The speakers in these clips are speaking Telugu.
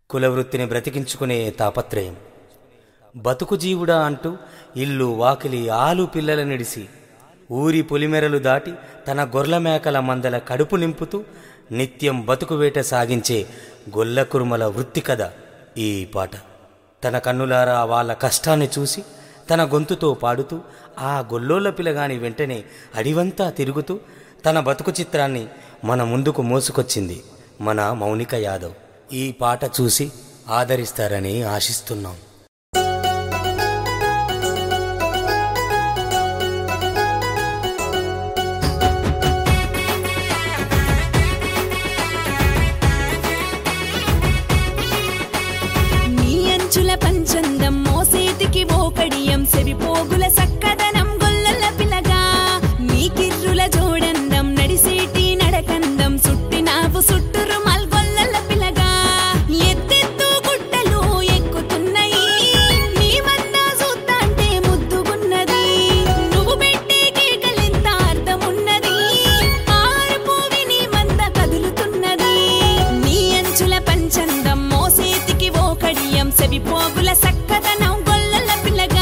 కులవృత్తిని బ్రతికించుకునే తాపత్రయం బతుకు జీవుడా అంటూ ఇల్లు వాకిలి ఆలు పిల్లల నిడిసి ఊరి పొలిమెరలు దాటి తన గొర్ల మేకల మందల కడుపు నింపుతూ నిత్యం బతుకు వేట సాగించే గొల్ల కురుమల వృత్తి కథ ఈ పాట తన కన్నులారా వాళ్ళ కష్టాన్ని చూసి తన గొంతుతో పాడుతూ ఆ గొల్లోళ్ళ పిల్లగాని వెంటనే అడివంతా తిరుగుతూ తన బతుకు చిత్రాన్ని మన ముందుకు మోసుకొచ్చింది మన మౌనిక యాదవ్ ఈ పాట చూసి ఆదరిస్తారని ఆశిస్తున్నాం నీ అంచుల పంచందం మోసేతికి ఓకడియం సెవిపోగుల సక్కదనం గొల్లల పిలగా నీ కిర్రుల జోడందం నడిసేటి నడకందం సుట్టినావు సుట్టురు మల్గొల్లల పిలగా ఎత్తెత్తు గుట్టలు ఎక్కుతున్నాయి నీ వద్ద చూద్దాంటే ముద్దుగున్నది నువ్వు పెట్టే కేకలెంత అర్థమున్నది ఆరుపు విని మంద కదులుతున్నది నీ అంచుల పంచందం మోసేతికి ఓ కడియం సెవిపోగుల సక్కదనం గొల్లల పిల్లగా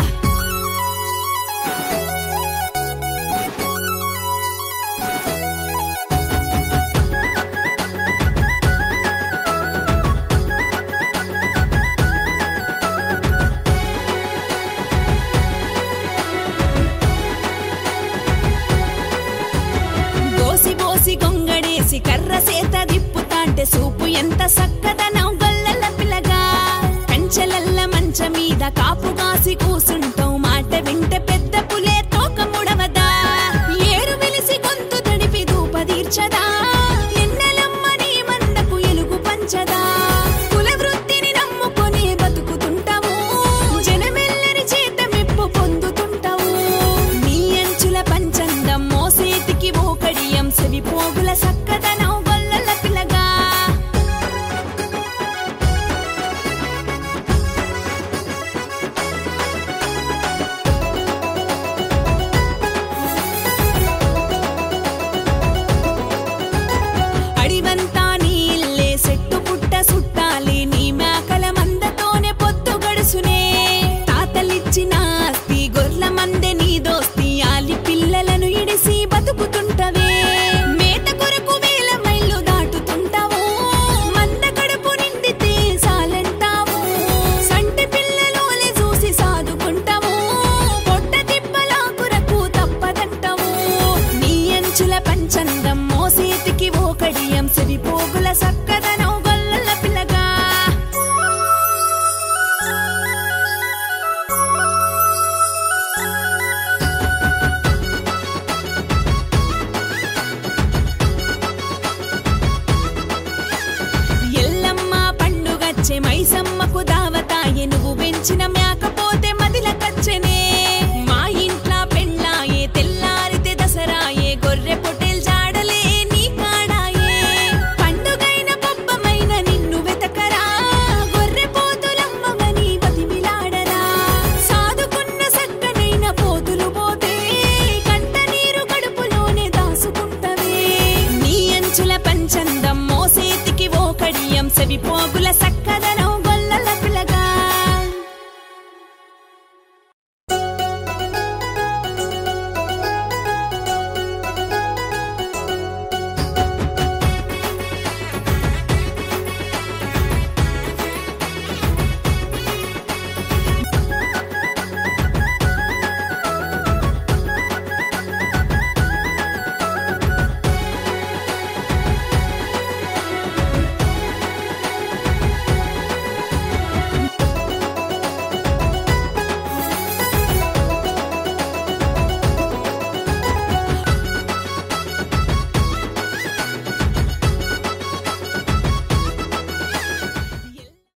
బోసి బోసి గొంగడేసి కర్ర సేత దిప్పుతాంటే సూపు ఎంత సక్కదనం గొల్లల పిల్లగా కంచెలల్ల మంచ మీద కాపు కాసి కూసుంటావు మాట వింటే పెద్ద పులే తోక ముడవదా ఏరు వెలిసి గొంతు తడిపి దూపదీర్చదా ఎన్నెలమ్మ నీ మందకు ఎలుగు పంచదా కుల వృత్తిని నమ్ముకొని బతుకుతుంటావు జనమెల్లరి చేత మెప్పు పొందుతుంటావు నీ అంచుల పంచందం మోసేతికి ఓ కడియం సెవిపోగుల సక్కదనం గొల్లల పిల్లగా అడివంతా నీ ఇల్లే సెట్టు పుట్ట సుట్టాలి నీ మేకల మందతోనే పొత్తు గడుసునే తాతలిచ్చిన ఆస్తి గొర్ల మందె నీ దోస్తి ఆలి పిల్లలను ఇడిసి బతుకుతుంటవే మేత కొరకు వేల మైళ్ళు దాటుతుంటావు మంద కడుపు నిండితే సాలంటావు సంటి పిల్లలోలే చూసి సాదుకుంటావు పొట్ట తిప్పలా కొరకు తప్పదంటావు నీ అంచుల పంచందం మోసేతికి ఓ కడియం సెవిపోగుల సక్కదనం గొల్లల పిల్లగా ఎల్లమ్మ పండుగచ్చే మైసమ్మకు దావతాయే నువ్వు పెంచిన మేకపోతే మదిల కచ్చెనే మా ఇంట్ల పెళ్ళాయే తెల్లారితే దసరాయే గొర్రె పొటేల్ జాడలే నీ కాడాయే పండుగైన పబ్బమైన నిన్ను వెతకరా గొర్రె పోతులమ్మగని బతిమిలాడరా సాదుకున్న సక్కనైన పోతులు పోతే కంట నీరు కడుపులోనే దాసుకుంటవే నీ అంచుల పంచందం మోసేతికి ఓ కడియం సెవిపోగు